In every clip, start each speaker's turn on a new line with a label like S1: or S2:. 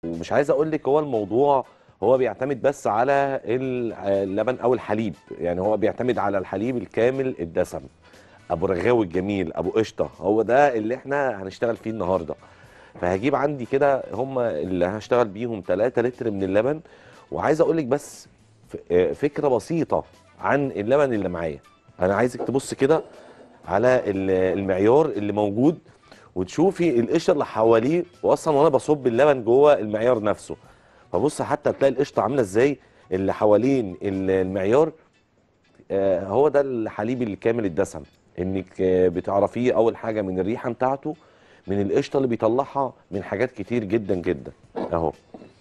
S1: ومش عايز اقول لك هو الموضوع هو بيعتمد بس على ال- اللبن او الحليب يعني هو بيعتمد على الحليب الكامل الدسم ابو رغاوي الجميل ابو قشطه هو ده اللي احنا هنشتغل فيه النهارده فهجيب عندي كده هم اللي هشتغل بيهم 3 لتر من اللبن وعايز اقول لك بس ف- آه، فكره بسيطه عن اللبن اللي معايا انا عايزك تبص كده على ال- المعيار اللي موجود وتشوفي القشره اللي حواليه واصلا وانا بصب اللبن جوه المعيار نفسه فبص حتى تلاقي القشطه عامله ازاي اللي حوالين ال- المعيار آه، هو ده الحليب الكامل الدسم انك آه، بتعرفيه اول حاجه من الريحه بتاعته من القشطه اللي بيطلعها من حاجات كتير جدا جدا اهو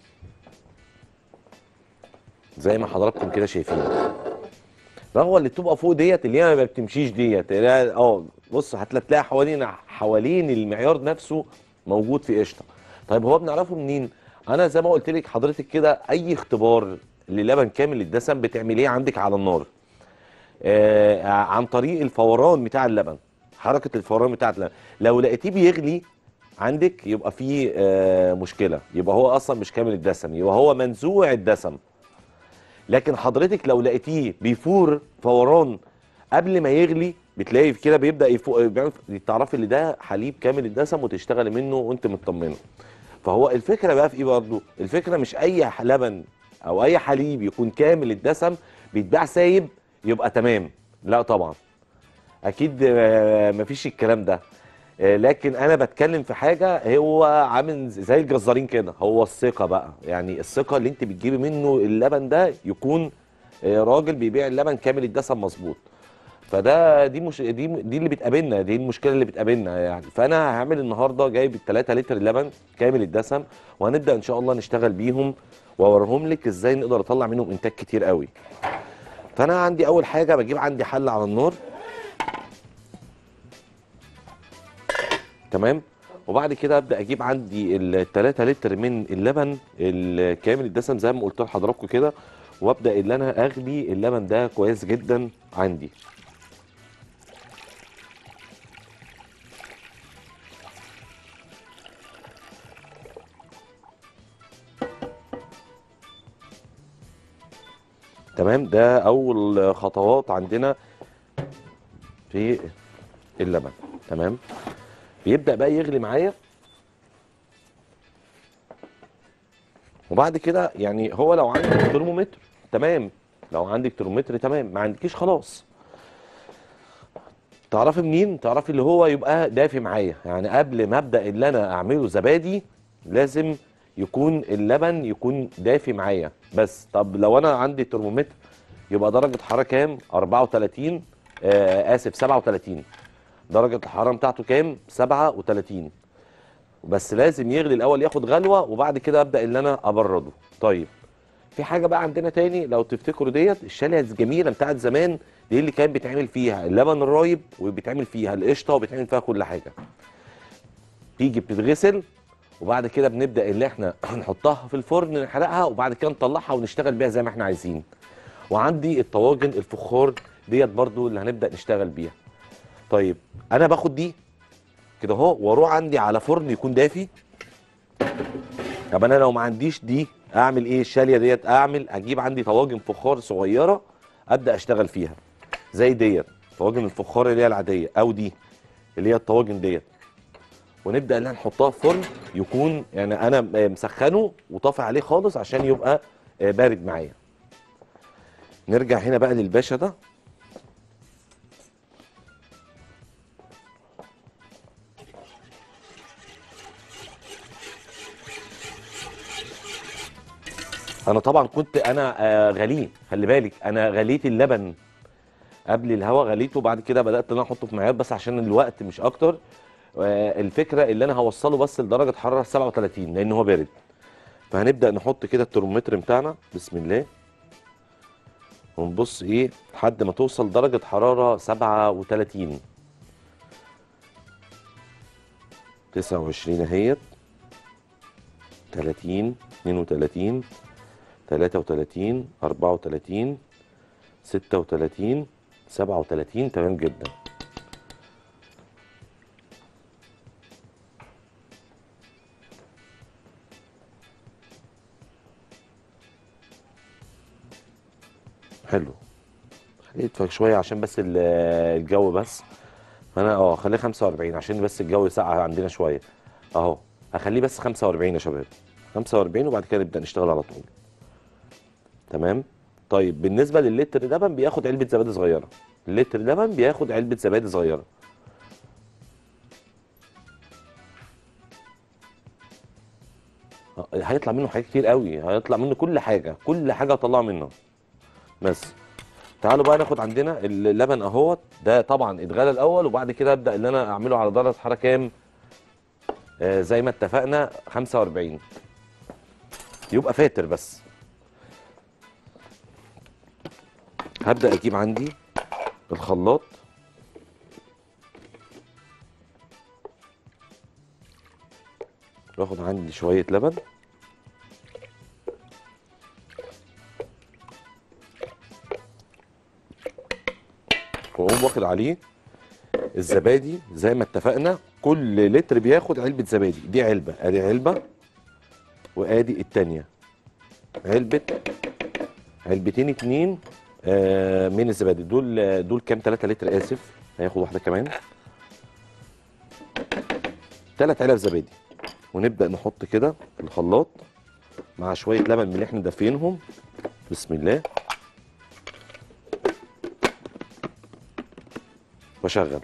S1: زي ما حضراتكم كده شايفين الرغوه اللي بتبقى فوق ديت اللي هي ما بتمشيش ديت اللي هي- اه بص هتلاقي حوالين حوالين المعيار نفسه موجود في قشطه طيب هو بنعرفه منين انا زي ما قلت لك حضرتك كده اي اختبار للبن كامل الدسم بتعمليه عندك على النار آه عن طريق الفوران بتاع اللبن حركه الفوران بتاع اللبن لو لقيتيه بيغلي عندك يبقى فيه آه مشكله يبقى هو اصلا مش كامل الدسم يبقى هو منزوع الدسم لكن حضرتك لو لقيتيه بيفور فوران قبل ما يغلي بتلاقي كده بيبدا يفوق بيعمل- تعرفي ان ده حليب كامل الدسم وتشتغلي منه وانت مطمنه فهو الفكره بقى في ايه برضه الفكره مش اي ح- لبن او اي حليب يكون كامل الدسم بيتباع سايب يبقى تمام لا طبعا اكيد آه، مفيش الكلام ده آه، لكن انا بتكلم في حاجه هو عامل زي الجزارين كده هو الثقه بقى يعني الثقه اللي انت بتجيبي منه اللبن ده يكون آه، راجل بيبيع اللبن كامل الدسم مظبوط فده دي مش دي دي اللي بتقابلنا دي المشكله اللي بتقابلنا يعني فانا هعمل النهارده جايب 3 لتر لبن كامل الدسم وهنبدا ان شاء الله نشتغل بيهم واوريهم لك ازاي نقدر نطلع منهم انتاج كتير قوي فانا عندي اول حاجه بجيب عندي حله على النار تمام وبعد كده ابدا اجيب عندي ال 3 لتر من اللبن الكامل الدسم زي ما قلت لحضراتكم كده وابدا ان انا اغلي اللبن ده كويس جدا عندي تمام ده اول خطوات عندنا في اللبن تمام بيبدا بقى يغلي معايا وبعد كده يعني هو لو عندك ترمومتر تمام لو عندك ترمومتر تمام ما عندكيش خلاص تعرفي منين تعرفي اللي هو يبقى دافي معايا يعني قبل ما ابدا اللي انا اعمله زبادي لازم يكون اللبن يكون دافي معايا بس طب لو انا عندي ترمومتر يبقى درجه حراره كام 34 آه اسف 37 درجه الحراره بتاعته كام 37 بس لازم يغلي الاول ياخد غلوه وبعد كده ابدا ان انا ابرده طيب في حاجه بقى عندنا تاني لو تفتكروا ديت الشاليه الجميله بتاعت زمان دي اللي كان بيتعمل فيها اللبن الرايب وبيتعمل فيها القشطه وبيتعمل فيها كل حاجه تيجي بتتغسل وبعد كده بنبدا اللي احنا نحطها في الفرن نحرقها وبعد كده نطلعها ونشتغل بيها زي ما احنا عايزين وعندي الطواجن الفخار ديت برضو اللي هنبدا نشتغل بيها طيب انا باخد دي كده اهو واروح عندي على فرن يكون دافي طب انا لو ما عنديش دي اعمل ايه الشاليه ديت اعمل اجيب عندي طواجن فخار صغيره ابدا اشتغل فيها زي ديت طواجن الفخار اللي هي العاديه او دي اللي هي الطواجن ديت ونبدا ان احنا نحطها في فرن يكون يعني انا مسخنه وطافي عليه خالص عشان يبقى آه، بارد معايا نرجع هنا بقى للباشا ده انا طبعا كنت انا آه، غليه خلي بالك انا غليت اللبن قبل الهوا غليته بعد كده بدات ان انا احطه في معيار بس عشان الوقت مش اكتر آه، الفكره اللي انا هوصله بس لدرجه حراره 37 لان هو بارد فهنبدا نحط كده الترمومتر بتاعنا بسم الله ونبص ايه لحد ما توصل درجه حراره 37 29 اهيت 30 32 33 34 36 37 تمام جدا حلو خليه يدفى شويه عشان بس ال- الجو بس فانا اه خليه 45 عشان بس الجو يسقع عندنا شويه اهو هخليه بس 45 يا شباب 45 وبعد كده نبدا نشتغل على طول تمام طيب بالنسبه للتر لبن بياخد علبه زبادي صغيره اللتر لبن بياخد علبه زبادي صغيره آه، هيطلع منه حاجات كتير قوي هيطلع منه كل حاجه كل حاجه هطلعها منه بس تعالوا بقى ناخد عندنا اللبن اهوت ده طبعا اتغلى الاول وبعد كده ابدا اللي انا اعمله على درجه حراره كام آه زي ما اتفقنا 45 يبقى فاتر بس هبدا اجيب عندي الخلاط واخد عندي شويه لبن واقوم واخد عليه الزبادي زي ما اتفقنا كل لتر بياخد علبه زبادي دي علبه ادي علبه وادي التانيه علبه علبتين اتنين آه من الزبادي دول دول كام 3 لتر اسف هياخد واحده كمان ثلاث علب زبادي ونبدا نحط كده في الخلاط مع شويه لبن من اللي احنا دافينهم بسم الله واشغل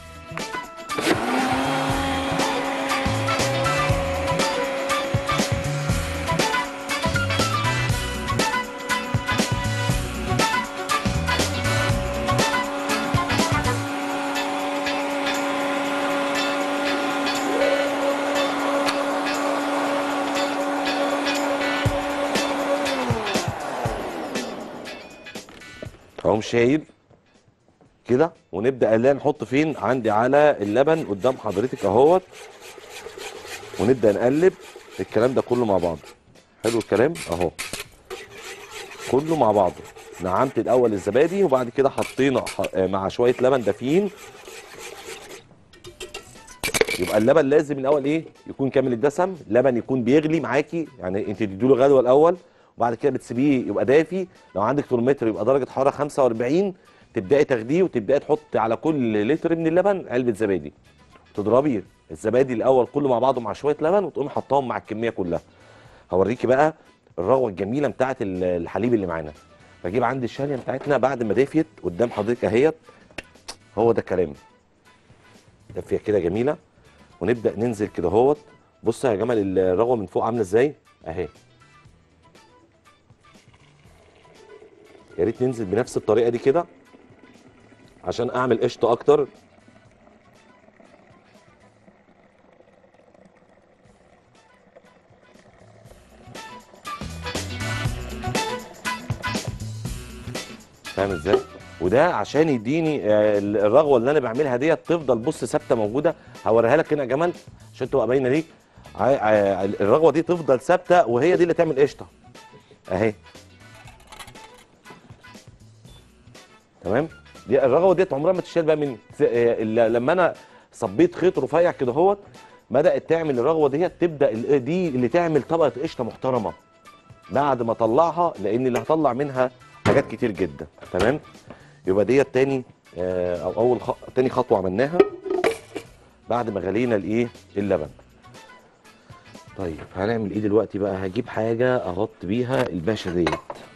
S1: اقوم شايل كده ونبدا اللي نحط فين عندي على اللبن قدام حضرتك اهوت ونبدا نقلب الكلام ده كله مع بعضه حلو الكلام اهو كله مع بعضه نعمت الاول الزبادي وبعد كده حطينا ح- مع شويه لبن دافيين يبقى اللبن لازم الاول ايه يكون كامل الدسم لبن يكون بيغلي معاكي يعني انت تديله غلوه الاول وبعد كده بتسيبيه يبقى دافي لو عندك ترمومتر يبقى درجه حراره 45 تبداي تاخديه وتبداي تحطي على كل لتر من اللبن علبه زبادي تضربي الزبادي الاول كله مع بعضه مع شويه لبن وتقومي حطاهم مع الكميه كلها هوريكي بقى الرغوه الجميله بتاعه ال- الحليب اللي معانا بجيب عندي الشاليه بتاعتنا بعد ما دافيت قدام حضرتك اهيت هو ده الكلام دافيه كده جميله ونبدا ننزل كده اهوت بص يا جمال الرغوه من فوق عامله ازاي اهي يا ريت ننزل بنفس الطريقه دي كده عشان اعمل قشطه اكتر فاهم ازاي وده عشان يديني آه، الرغوه اللي انا بعملها ديت تفضل بص ثابته موجوده هوريها لك هنا يا جمال عشان تبقى باينه ليك ع- ع- الرغوه دي تفضل ثابته وهي دي اللي تعمل قشطه اهي تمام دي الرغوه ديت عمرها ما تشال بقى مني س- آه، ال- لما انا صبيت خيط رفيع كده اهوت بدات تعمل الرغوه ديت تبدا ال- دي اللي تعمل طبقه قشطه محترمه بعد ما اطلعها لان اللي هطلع منها حاجات كتير جدا تمام يبقى ديت تاني آه، او اول خ... تاني خطوه عملناها بعد ما غلينا الايه اللبن طيب هنعمل ايه دلوقتي بقى هجيب حاجه اغطي بيها الباشا ديت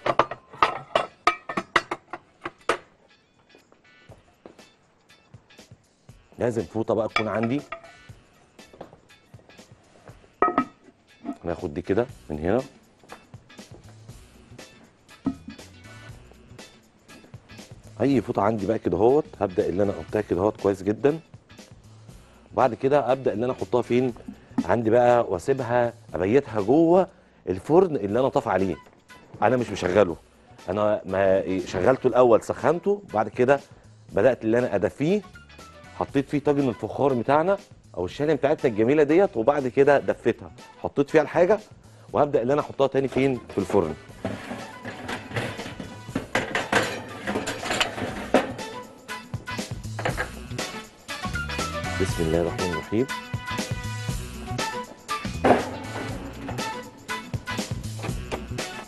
S1: لازم فوطه بقى تكون عندي ناخد دي كده من هنا اي فوطه عندي بقى كده اهوت هبدا اللي انا احطها كده اهوت كويس جدا وبعد كده ابدا اللي انا احطها فين عندي بقى واسيبها ابيتها جوه الفرن اللي انا طاف عليه انا مش مشغله انا ما شغلته الاول سخنته بعد كده بدات اللي انا ادفيه حطيت فيه طاجن الفخار بتاعنا او الشاليه بتاعتنا الجميله ديت وبعد كده دفيتها حطيت فيها الحاجه وهبدا اللي انا احطها تاني فين في الفرن بسم الله الرحمن الرحيم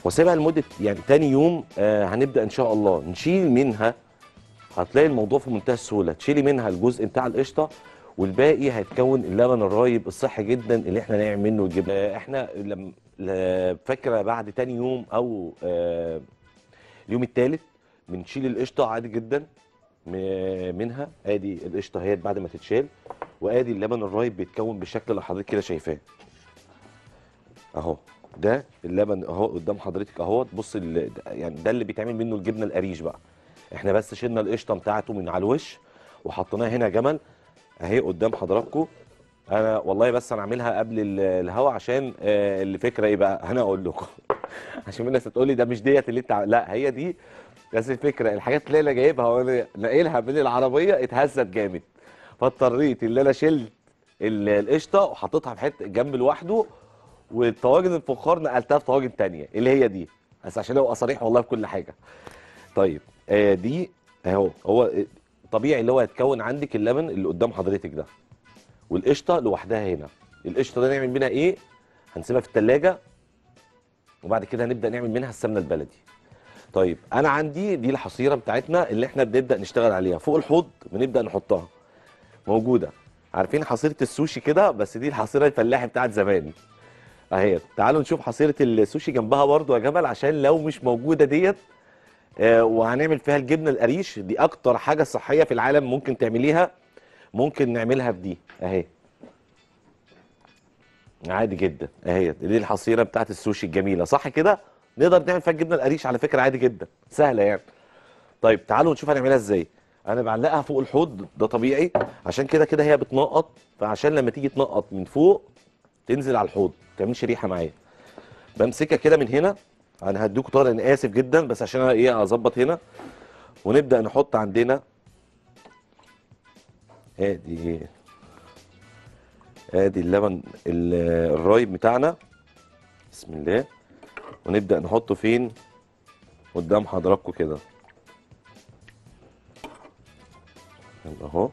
S1: واسيبها لمده يعني تاني يوم آه هنبدا ان شاء الله نشيل منها هتلاقي الموضوع في منتهى السهوله تشيلي منها الجزء بتاع القشطه والباقي هيتكون اللبن الرايب الصحي جدا اللي احنا نعمل منه الجبنه آه، احنا لم ل- فاكره بعد تاني يوم او آه اليوم الثالث بنشيل القشطه عادي جدا م- منها ادي القشطه اهيت بعد ما تتشال وادي اللبن الرايب بيتكون بالشكل اللي حضرتك كده شايفاه اهو ده اللبن اهو قدام حضرتك اهو بص ال- ده- يعني ده اللي بيتعمل منه الجبنه القريش بقى احنا بس شلنا القشطه بتاعته من على الوش وحطيناها هنا جمل اهي قدام حضراتكم انا والله بس انا عاملها قبل ال- الهوا عشان آه، الفكره ايه بقى انا اقول لكم عشان الناس هتقول لي ده مش ديت اللي انت عم- لا هي دي بس الفكره الحاجات اللي انا جايبها وانا ناقلها من العربيه اتهزت جامد فاضطريت ان انا شلت ال- القشطه وحطيتها في حته جنب لوحده والطواجن الفخار نقلتها في طواجن تانية اللي هي دي بس عشان ابقى صريح والله في كل حاجه طيب آه دي اهو هو طبيعي اللي هو هيتكون عندك اللبن اللي قدام حضرتك ده والقشطه لوحدها هنا القشطه ده نعمل منها ايه هنسيبها في التلاجة وبعد كده هنبدا نعمل منها السمنه البلدي طيب انا عندي دي الحصيره بتاعتنا اللي احنا بنبدا نشتغل عليها فوق الحوض بنبدا نحطها موجوده عارفين حصيره السوشي كده بس دي الحصيره الفلاحي بتاعت زمان اهي تعالوا نشوف حصيره السوشي جنبها برضو يا جمال عشان لو مش موجوده ديت آه وهنعمل فيها الجبنه القريش دي اكتر حاجه صحيه في العالم ممكن تعمليها ممكن نعملها في دي اهي عادي جدا اهي دي الحصيره بتاعت السوشي الجميله صح كده نقدر نعمل فيها الجبنه القريش على فكره عادي جدا سهله يعني طيب تعالوا نشوف هنعملها ازاي انا بعلقها فوق الحوض ده طبيعي عشان كده كده هي بتنقط فعشان لما تيجي تنقط من فوق تنزل على الحوض ما تعملش ريحه معايا بمسكها كده من هنا انا هديكوا طارق انا اسف جدا بس عشان انا ايه اظبط هنا ونبدا نحط عندنا ادي ادي اللبن ال- الرايب بتاعنا بسم الله ونبدا نحطه فين قدام حضراتكم كده يلا اهو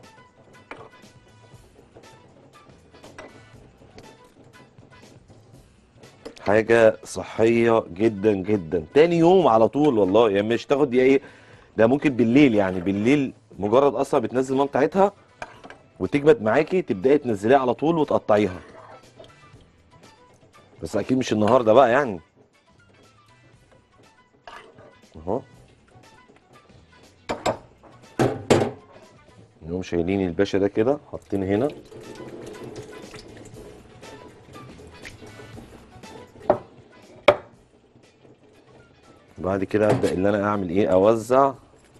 S1: حاجة صحية جدا جدا تاني يوم على طول والله يعني مش تاخد دي ايه ده ممكن بالليل يعني بالليل مجرد اصلا بتنزل الميه بتاعتها وتجمد معاكي تبداي تنزليها على طول وتقطعيها بس اكيد مش النهارده بقى يعني اهو نقوم شايلين الباشا ده كده حاطين هنا بعد كده ابدا ان انا اعمل ايه اوزع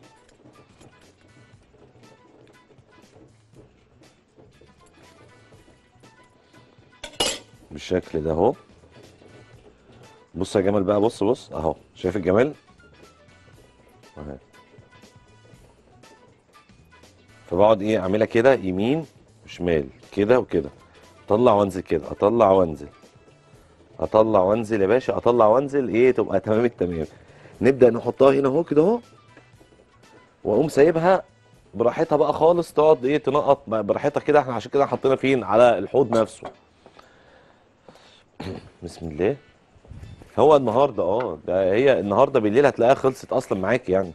S1: بالشكل ده اهو بص يا جمال بقى بص بص اهو شايف الجمال اهي فبقعد ايه اعملها كده يمين وشمال كده وكده اطلع وانزل كده اطلع وانزل اطلع وانزل يا باشا اطلع وانزل ايه تبقى تمام التمام نبدا نحطها هنا اهو كده اهو واقوم سايبها براحتها بقى خالص تقعد ايه تنقط براحتها كده احنا عشان كده حطينا فين على الحوض نفسه بسم الله هو النهارده اه ده هي النهارده بالليل هتلاقيها خلصت اصلا معاك يعني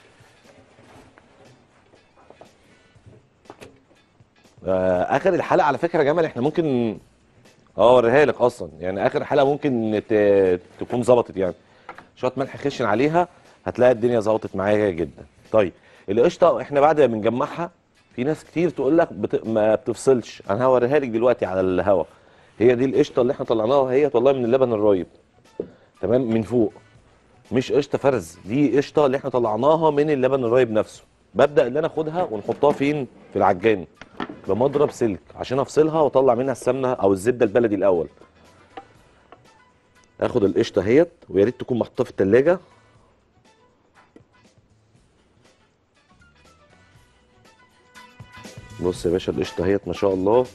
S1: آه اخر الحلقه على فكره يا جمال احنا ممكن اه اوريها لك اصلا يعني اخر حلقه ممكن ت... تكون ظبطت يعني شويه ملح خشن عليها هتلاقي الدنيا ظبطت معايا جدا طيب القشطه احنا بعد ما بنجمعها في ناس كتير تقول لك بت... ما بتفصلش انا هوريها لك دلوقتي على الهوا هي دي القشطه اللي احنا طلعناها هي والله من اللبن الرايب تمام من فوق مش قشطه فرز دي قشطه اللي احنا طلعناها من اللبن الرايب نفسه ببدا ان انا اخدها ونحطها فين في العجان بمضرب سلك عشان افصلها واطلع منها السمنه او الزبده البلدي الاول اخد القشطه اهيت ويا ريت تكون محطوطه في التلاجة بص يا باشا القشطه اهيت ما شاء الله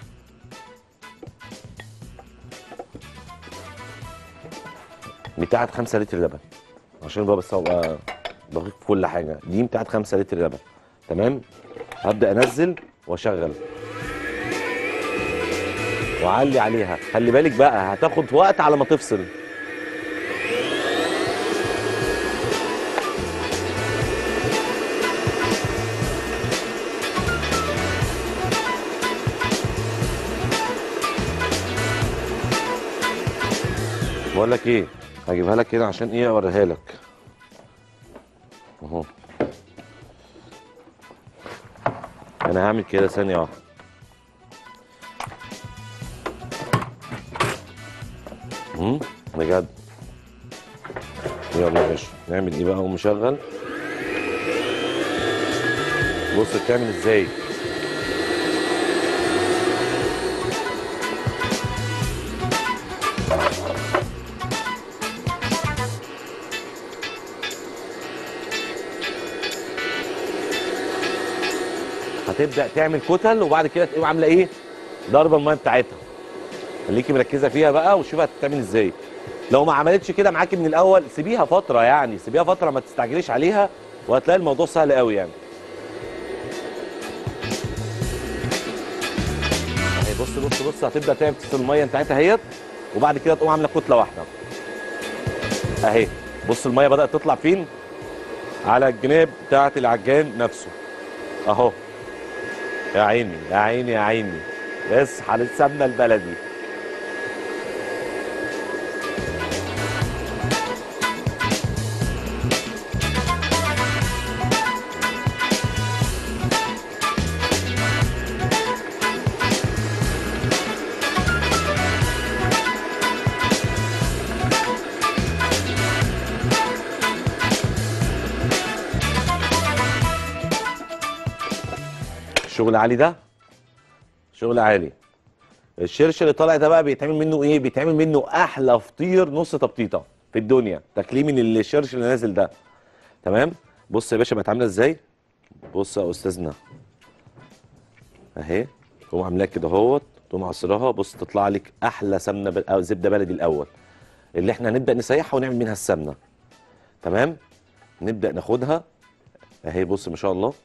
S1: بتاعت 5 لتر لبن عشان بقى بس ابقى دقيق في كل حاجه دي بتاعت 5 لتر لبن تمام هبدا انزل واشغل واعلي عليها خلي بالك بقى هتاخد وقت على ما تفصل بقول لك ايه هجيبها لك هنا عشان ايه اوريها لك اهو انا هعمل كده ثانيه واحده امم بجد يلا يا باشا نعمل ايه بقى ومشغل بص بتعمل ازاي هتبدا تعمل كتل وبعد كده تقوم عامله ايه ضربه الميه بتاعتها خليكي مركزه فيها بقى وشوفي هتتعمل ازاي لو ما عملتش كده معاكي من الاول سيبيها فتره يعني سيبيها فتره ما تستعجليش عليها وهتلاقي الموضوع سهل قوي يعني اهي بص بص بص هتبدا تعمل الميه بتاعتها اهيت وبعد كده تقوم عامله كتله واحده اهي بص الميه بدات تطلع فين على الجناب بتاعت العجان نفسه اهو يا عيني يا عيني يا عيني اصحى للسمنه البلدي شغل عالي ده شغل عالي الشرش اللي طالع ده بقى بيتعمل منه ايه بيتعمل منه احلى فطير نص تبطيطه في الدنيا تكليه من الشرش اللي نازل ده تمام بص يا باشا بقت عامله ازاي بص يا استاذنا اهي تقوم عاملاها كده اهوت تقوم عصرها بص تطلع لك احلى سمنه بل... او زبده بلدي الاول اللي احنا هنبدا نسيحها ونعمل منها السمنه تمام نبدا ناخدها اهي بص ما شاء الله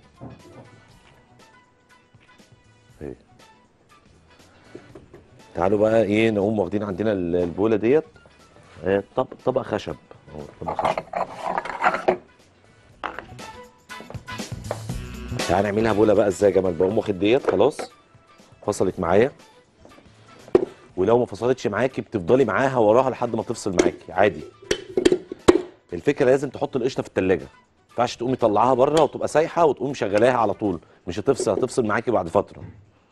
S1: اهي تعالوا بقى ايه نقوم واخدين عندنا ال- البوله ديت آه، طب طبق خشب اهو طبق خشب تعالى نعملها بوله بقى ازاي يا جمال بقوم واخد ديت خلاص فصلت معايا ولو ما فصلتش معاكي بتفضلي معاها وراها لحد ما تفصل معاكي عادي الفكره لازم تحط القشطه في التلاجة ما ينفعش تقومي طلعها بره وتبقى سايحه وتقوم شغلاها على طول مش هتفصل هتفصل معاكي بعد فتره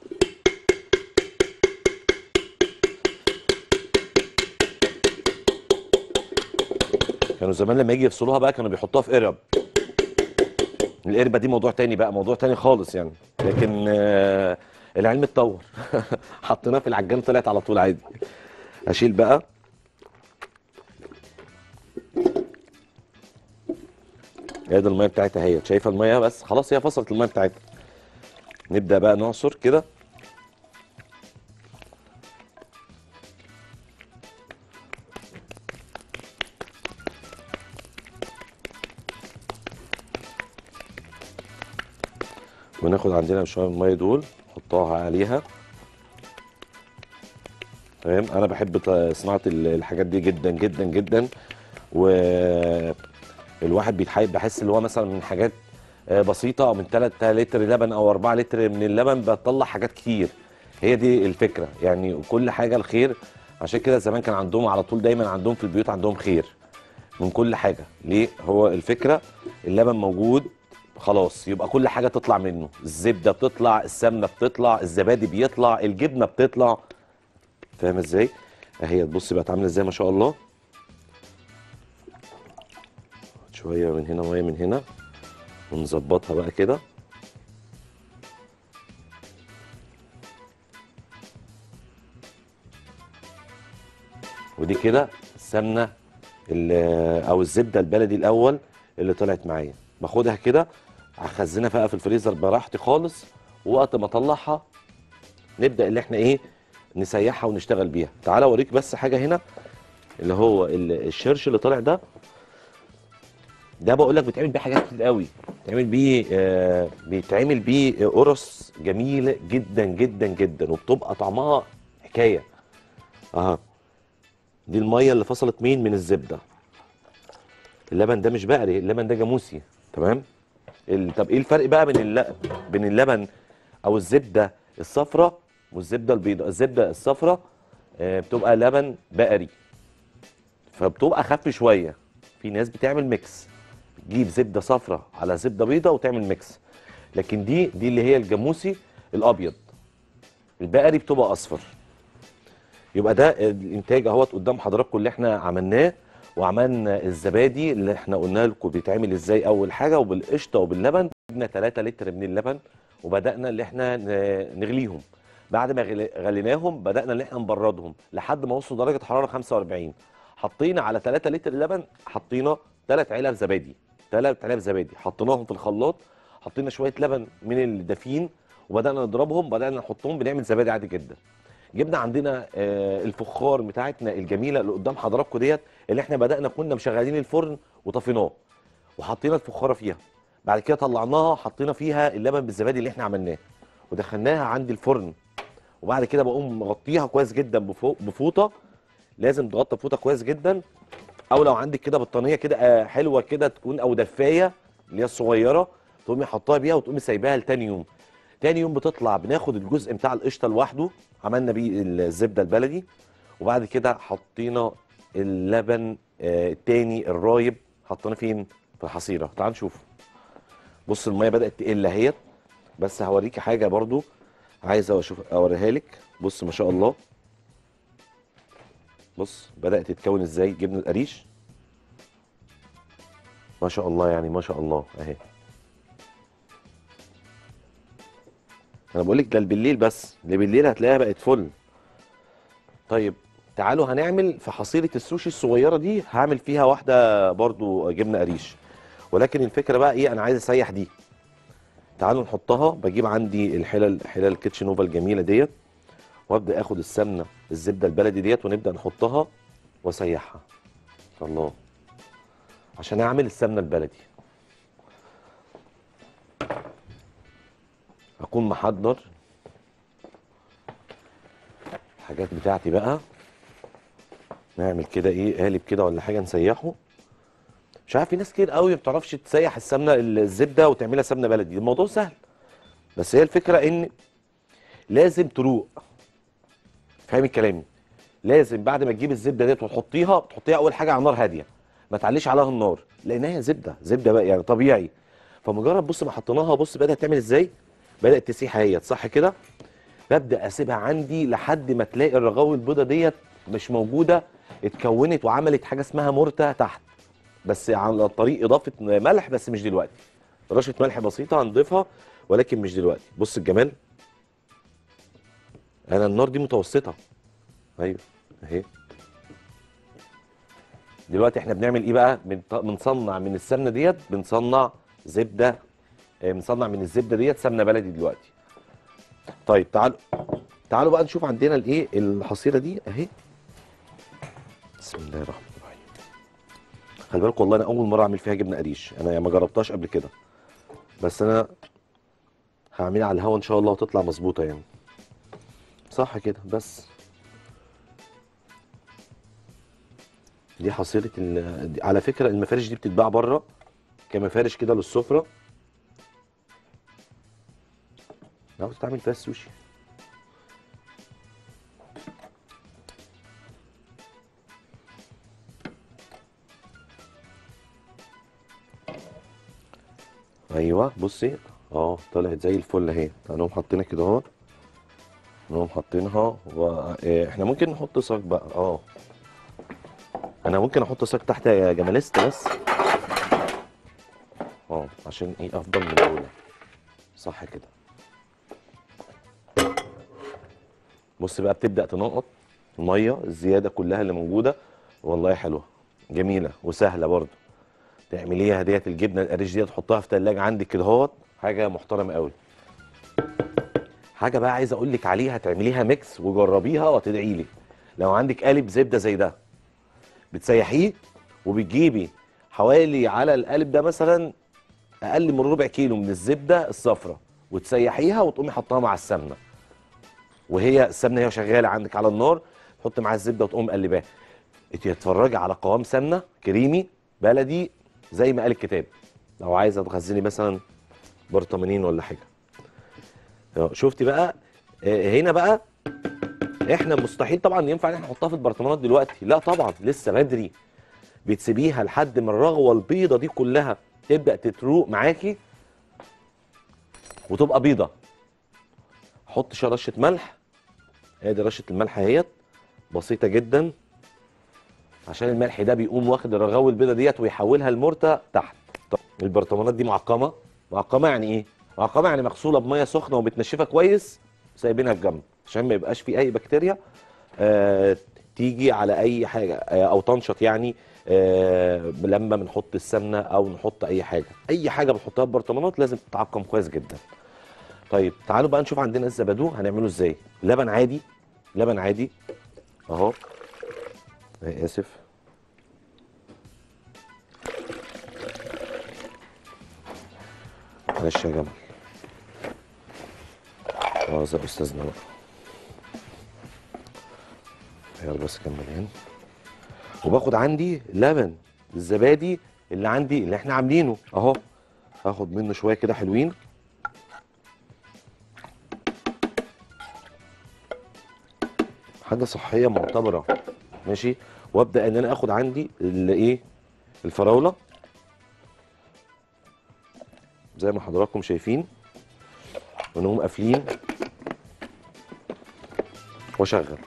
S1: كانوا زمان لما يجي يفصلوها بقى كانوا بيحطوها في قرب القربة دي موضوع تاني بقى موضوع تاني خالص يعني لكن آه، العلم اتطور حطيناها في العجان طلعت على طول عادي اشيل بقى هي دي الميه بتاعتها هي شايفه الميه بس خلاص هي فصلت الميه بتاعتها نبدا بقى نعصر كده وناخد عندنا شويه من الميه دول نحطها عليها تمام انا بحب ط- صناعه ال- الحاجات دي جدا جدا جدا والواحد بيتحيب بحس اللي هو مثلا من حاجات آه، بسيطه او من 3 لتر لبن او 4 لتر من اللبن بتطلع حاجات كتير هي دي الفكره يعني كل حاجه الخير عشان كده زمان كان عندهم على طول دايما عندهم في البيوت عندهم خير من كل حاجه ليه هو الفكره اللبن موجود خلاص يبقى كل حاجه تطلع منه الزبده بتطلع السمنه بتطلع الزبادي بيطلع الجبنه بتطلع فاهم ازاي اهي تبص بقت عامله ازاي ما شاء الله شويه من هنا وهي من هنا ونظبطها بقى كده ودي كده السمنه ال- او الزبده البلدي الاول اللي طلعت معايا باخدها كده هخزنها بقى في الفريزر براحتي خالص ووقت ما اطلعها نبدا اللي احنا ايه نسيحها ونشتغل بيها تعالى اوريك بس حاجه هنا اللي هو ال- الشرش اللي طالع ده ده بقول لك بيتعمل بيه حاجات كتير قوي بيتعمل بيه آه بيتعمل بيه قرص جميله جدا جدا جدا وبتبقى طعمها حكايه اها دي الميه اللي فصلت مين من الزبده اللبن ده مش بقري اللبن ده جاموسي تمام ال... طب ايه الفرق بقى بين الل... بين اللبن او الزبده الصفراء والزبده البيضاء الزبده الصفراء آه، بتبقى لبن بقري فبتبقى اخف شويه في ناس بتعمل ميكس تجيب زبده صفراء على زبده بيضاء وتعمل ميكس لكن دي دي اللي هي الجاموسي الابيض البقري بتبقى اصفر يبقى ده الانتاج اهوت قدام حضراتكم اللي احنا عملناه وعملنا الزبادي اللي احنا قلنا لكم بيتعمل ازاي اول حاجه وبالقشطه وباللبن جبنا 3 لتر من اللبن وبدانا اللي احنا ن- نغليهم بعد ما غل- غليناهم بدانا اللي احنا نبردهم لحد ما وصلوا درجه حراره 45 حطينا على 3 لتر اللبن حطينا 3 علب زبادي 3 علب زبادي حطيناهم في الخلاط حطينا شويه لبن من الدافين وبدانا نضربهم بدانا نحطهم بنعمل زبادي عادي جدا جبنا عندنا آه، الفخار بتاعتنا الجميله اللي قدام حضراتكم ديت اللي احنا بدانا كنا مشغلين الفرن وطفيناه وحطينا الفخاره فيها بعد كده طلعناها حطينا فيها اللبن بالزبادي اللي احنا عملناه ودخلناها عند الفرن وبعد كده بقوم مغطيها كويس جدا بفو- بفوطه لازم تغطى بفوطه كويس جدا او لو عندك كده بطانيه كده آه، حلوه كده تكون او دفايه اللي هي الصغيره تقومي حطها بيها وتقومي سايباها لتاني يوم تاني يوم بتطلع بناخد الجزء بتاع القشطه لوحده عملنا بيه الزبده البلدي وبعد كده حطينا اللبن آه، التاني الرايب حطيناه فين في الحصيره تعال نشوف بص الميه بدات تقل اهيت بس هوريكي حاجه برضو عايز اشوف اوريها لك بص ما شاء الله بص بدات تتكون ازاي جبن القريش ما شاء الله يعني ما شاء الله اهي انا بقول لك ده بالليل بس اللي بالليل هتلاقيها بقت فل طيب تعالوا هنعمل في حصيره السوشي الصغيره دي هعمل فيها واحده برضو جبنه قريش ولكن الفكره بقى ايه انا عايز اسيح دي تعالوا نحطها بجيب عندي الحلل حلل الكيتشن نوفا الجميله ديت وابدا اخد السمنه الزبده البلدي ديت ونبدا نحطها واسيحها الله عشان اعمل السمنه البلدي اكون محضر الحاجات بتاعتي بقى نعمل كده ايه قالب كده ولا حاجه نسيحه مش عارف في ناس كتير قوي ما بتعرفش تسيح السمنه الزبده وتعملها سمنه بلدي الموضوع سهل بس هي الفكره ان لازم تروق فاهمي كلامي لازم بعد ما تجيب الزبده ديت وتحطيها تحطيها اول حاجه على نار هاديه ما تعليش عليها النار لانها هي زبده زبده بقى يعني طبيعي فمجرد بص ما حطيناها بص بدات تعمل ازاي بدات تسيح اهيت صح كده ببدا اسيبها عندي لحد ما تلاقي الرغاوي البيضه ديت مش موجوده اتكونت وعملت حاجه اسمها مرته تحت بس عن طريق اضافه ملح بس مش دلوقتي رشه ملح بسيطه هنضيفها ولكن مش دلوقتي بص الجمال انا النار دي متوسطه ايوه اهي دلوقتي احنا بنعمل ايه بقى بنط- بنصنع من السمنه ديت بنصنع زبده آه، بنصنع من الزبده ديت سمنه بلدي دلوقتي طيب تعالوا تعالوا بقى نشوف عندنا الايه الحصيره دي اهي بسم الله الرحمن الرحيم خلي بالك والله انا اول مره اعمل فيها جبنه قريش انا ما جربتهاش قبل كده بس انا هعملها على الهوا ان شاء الله وتطلع مظبوطه يعني صح كده بس دي حصيله ال... دي- على فكره المفارش دي بتتباع بره كمفارش كده للسفره لو تتعمل فيها السوشي ايوه بصي اه طلعت زي الفل اهي هنقوم حاطينها كده اهو نقوم حاطينها و... إيه، احنا ممكن نحط صاج بقى اه انا ممكن احط صاج تحت يا جماليست بس اه عشان ايه افضل من الاولى صح كده بص بقى بتبدا تنقط الميه الزياده كلها اللي موجوده والله حلوه جميله وسهله برضو تعمليها ديت الجبنه القريش ديت تحطها في تلاجة عندك كده اهوت حاجه محترمه قوي حاجه بقى عايز اقول لك عليها تعمليها ميكس وجربيها وتدعي لي لو عندك قالب زبده زي ده بتسيحيه وبتجيبي حوالي على القالب ده مثلا اقل من ربع كيلو من الزبده الصفراء وتسيحيها وتقومي حطها مع السمنه وهي السمنه هي شغاله عندك على النار تحط معاها الزبده وتقوم مقلباها تتفرجي على قوام سمنه كريمي بلدي زي ما قال الكتاب لو عايزه تخزني مثلا برطمانين ولا حاجه أهو، شفتي بقى آه، هنا بقى احنا مستحيل طبعا ينفع ان احنا نحطها في البرطمانات دلوقتي لا طبعا لسه بدري بتسيبيها لحد ما الرغوه البيضه دي كلها تبدا تتروق معاكي وتبقى بيضه حط شويه رشه ملح ادي رشه الملح اهيت بسيطه جدا عشان الملح ده بيقوم واخد الرغاوي البيضه ديت ويحولها لمرته تحت طب البرطمانات دي معقمه معقمه يعني ايه معقمه يعني مغسوله بميه سخنه ومتنشفه كويس سايبينها في جنب عشان ما يبقاش في اي بكتيريا آه تيجي على اي حاجه آه او تنشط يعني آه لما بنحط السمنه او نحط اي حاجه اي حاجه بنحطها في برطمانات لازم تتعقم كويس جدا طيب تعالوا بقى نشوف عندنا الزبادو هنعمله ازاي لبن عادي لبن عادي اهو آه، اسف معلش يا جمال اه زي استاذنا بقى يلا بس كمل هنا وباخد عندي لبن الزبادي اللي عندي اللي احنا عاملينه اهو هاخد منه شويه كده حلوين حاجه صحيه معتبره ماشي وابدا ان انا اخد عندي الايه الفراوله زي ما حضراتكم شايفين ونقوم قافلين واشغل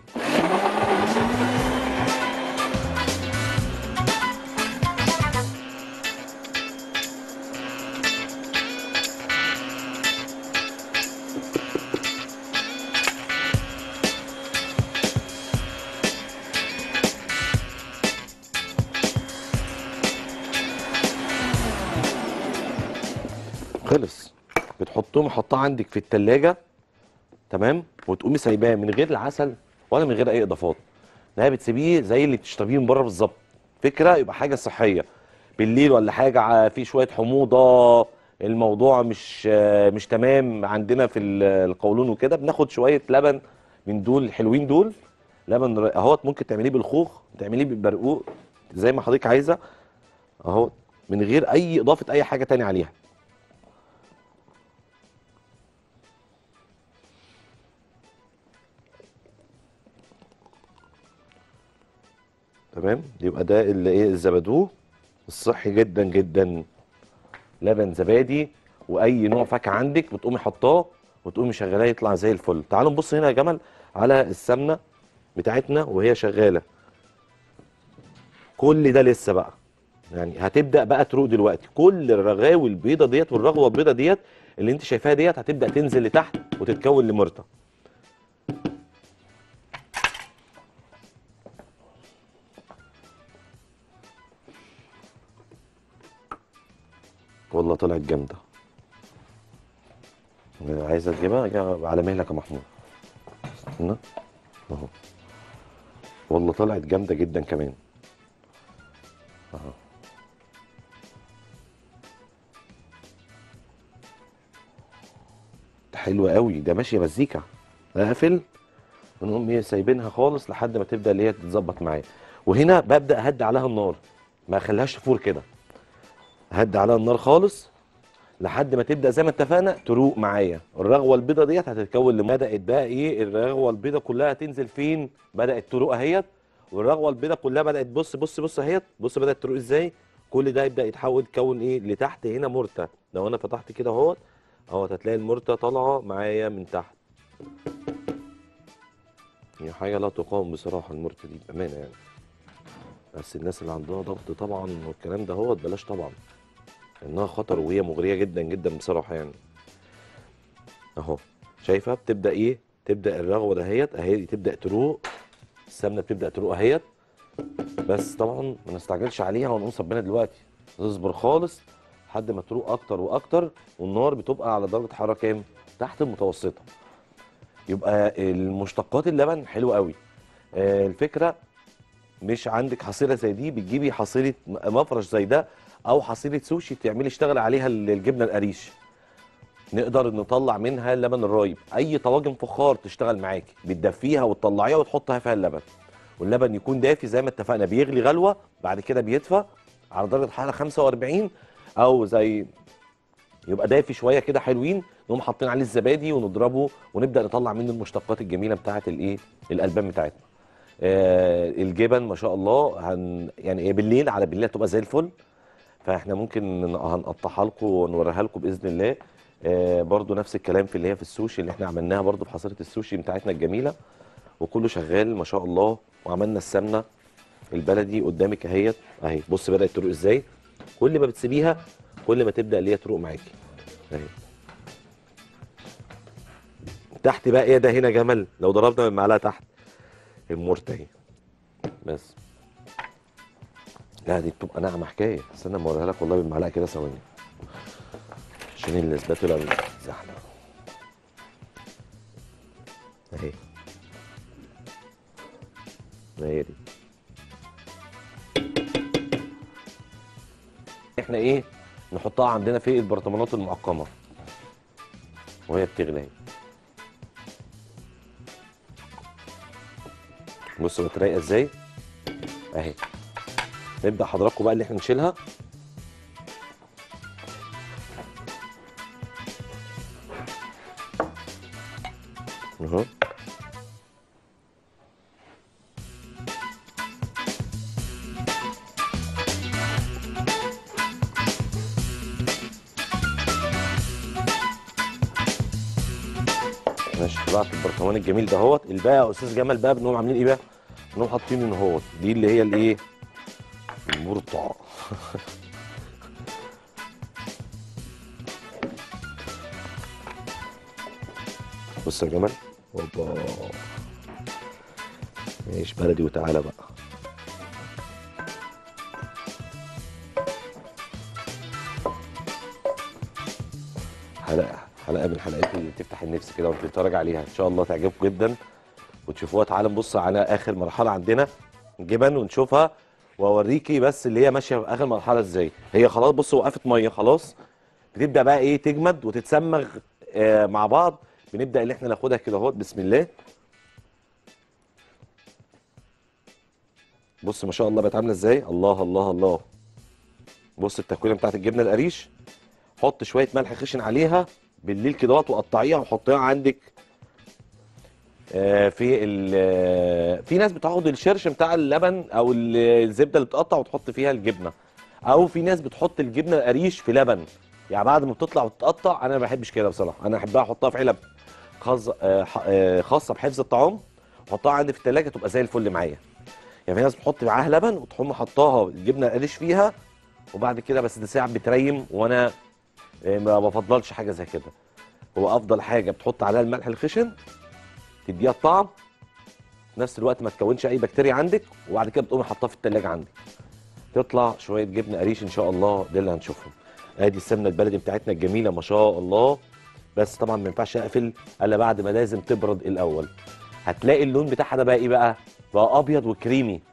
S1: خلص بتحطهم حطها عندك في التلاجة تمام وتقومي سايباه من غير العسل ولا من غير اي اضافات ده بتسيبيه زي اللي بتشربيه من بره بالظبط فكره يبقى حاجه صحيه بالليل ولا حاجه ع- في شويه حموضه الموضوع مش آه، مش تمام عندنا في ال- القولون وكده بناخد شويه لبن من دول الحلوين دول لبن ر- اهوت ممكن تعمليه بالخوخ تعمليه بالبرقوق زي ما حضرتك عايزه اهو من غير اي اضافه اي حاجه تانية عليها تمام يبقى ده اللي ايه الزبادو الصحي جدا جدا لبن زبادي واي نوع فاكهه عندك بتقومي حطاه وتقومي شغلاه يطلع زي الفل تعالوا نبص هنا يا جمل على السمنه بتاعتنا وهي شغاله كل ده لسه بقى يعني هتبدا بقى تروق دلوقتي كل الرغاوي البيضه ديت والرغوه البيضه ديت اللي انت شايفاها ديت هتبدا تنزل لتحت وتتكون لمرته والله طلعت جامده عايزه تجيبها جا- على مهلك يا محمود استنى اهو والله طلعت جامده جدا كمان اهو ده حلو قوي ده ماشيه مزيكا اقفل ونقوم ايه سايبينها خالص لحد ما تبدا اللي هي تتظبط معايا وهنا ببدا اهدي عليها النار ما اخليهاش تفور كده هدي عليها النار خالص لحد ما تبدا زي ما اتفقنا تروق معايا الرغوه البيضه ديت هتتكون لما بدات بقى ايه الرغوه البيضه كلها تنزل فين بدات تروق اهيت والرغوه البيضه كلها بدات بص بص بص اهيت بص بدات تروق ازاي كل ده يبدا يتحول يتكون ايه لتحت هنا مرته لو انا فتحت كده اهوت اهوت هتلاقي المرته طالعه معايا من تحت هي حاجه لا تقاوم بصراحه المرته دي بامانه يعني بس الناس اللي عندها ضغط طبعا والكلام ده هوت بلاش طبعا انها خطر وهي مغريه جدا جدا بصراحه يعني اهو شايفه بتبدا ايه تبدا الرغوه دهيت اهي تبدا تروق السمنه بتبدا تروق اهيت بس طبعا ما نستعجلش عليها ونقوم صبنا دلوقتي تصبر خالص لحد ما تروق اكتر واكتر والنار بتبقى على درجه حراره كام تحت المتوسطه يبقى المشتقات اللبن حلوه قوي آه الفكره مش عندك حصيره زي دي بتجيبي حصيره م- مفرش زي ده او حصيره سوشي تعملي اشتغل عليها ال- الجبنه القريش نقدر نطلع منها اللبن الرايب اي طواجن فخار تشتغل معاكي بتدفيها وتطلعيها وتحطها فيها اللبن واللبن يكون دافي زي ما اتفقنا بيغلي غلوه بعد كده بيدفى على درجه حراره 45 او زي يبقى دافي شويه كده حلوين نقوم حاطين عليه الزبادي ونضربه ونبدا نطلع منه المشتقات الجميله بتاعه الايه الالبان بتاعتنا آه الجبن ما شاء الله هن يعني إيه بالليل على بالليل هتبقى زي الفل فاحنا ممكن ن- هنقطعها لكم ونوريها لكم باذن الله آه برضو نفس الكلام في اللي هي في السوشي اللي احنا عملناها برضو في حصيره السوشي بتاعتنا الجميله وكله شغال ما شاء الله وعملنا السمنه البلدي قدامك اهيت اهي بص بدات تروق ازاي كل ما بتسيبيها كل ما تبدا اللي هي تروق معاكي اهي تحت بقى ايه ده هنا جمل لو ضربنا بالمعلقه تحت المورت اهي بس لا دي بتبقى ناعمه حكايه استنى اما اوريها لك والله بالمعلقه كده ثواني عشان الاسباتولا زحمه اهي هي دي احنا ايه نحطها عندنا في البرطمانات المعقمه وهي بتغلي اهي بصوا بقت رايقه ازاي اهي نبدا حضراتكم بقى اللي احنا نشيلها اهو ماشي طلعت البرطمان الجميل ده اهوت الباقي يا استاذ جمال بقى بنقوم عاملين ايه بقى؟ بنقوم حاطين ان اهوت دي اللي هي الايه؟ المرطع بص يا جمال اوبا عيش بلدي وتعالى بقى حلقه حلقه من الحلقات اللي تفتح النفس كده وانت بتتفرج عليها ان شاء الله تعجبكم جدا وتشوفوها تعالى نبص على اخر مرحله عندنا جبن ونشوفها واوريكي بس اللي هي ماشيه في اخر مرحله ازاي هي خلاص بص وقفت ميه خلاص بتبدا بقى ايه تجمد وتتسمغ آه مع بعض بنبدا اللي احنا ناخدها كده اهوت بسم الله بص ما شاء الله بقت عامله ازاي الله الله الله بص التكوينه بتاعت الجبنه القريش حط شويه ملح خشن عليها بالليل كده اهوت وقطعيها وحطيها عندك آه، في ال- آه، في ناس بتاخد الشرش بتاع اللبن او ال- الزبده اللي بتقطع وتحط فيها الجبنه او في ناس بتحط الجبنه القريش في لبن يعني بعد ما بتطلع وتتقطع انا ما بحبش كده بصراحه انا احبها احطها في علب خاص آه، ح- آه، خاصه بحفظ الطعام واحطها عندي في الثلاجه تبقى زي الفل معايا يعني في ناس بتحط معاها لبن وتقوم حطاها الجبنه القريش فيها وبعد كده بس ده ساعه بتريم وانا آه، ما بفضلش حاجه زي كده هو افضل حاجه بتحط عليها الملح الخشن تديها الطعم في نفس الوقت ما تكونش اي بكتيريا عندك وبعد كده بتقومي حاطاها في التلاجة عندك تطلع شويه جبنه قريش ان شاء الله ده اللي هنشوفهم ادي السمنه البلدي بتاعتنا الجميله ما شاء الله بس طبعا ما ينفعش اقفل الا بعد ما لازم تبرد الاول هتلاقي اللون بتاعها ده بقى ايه بقى بقى ابيض وكريمي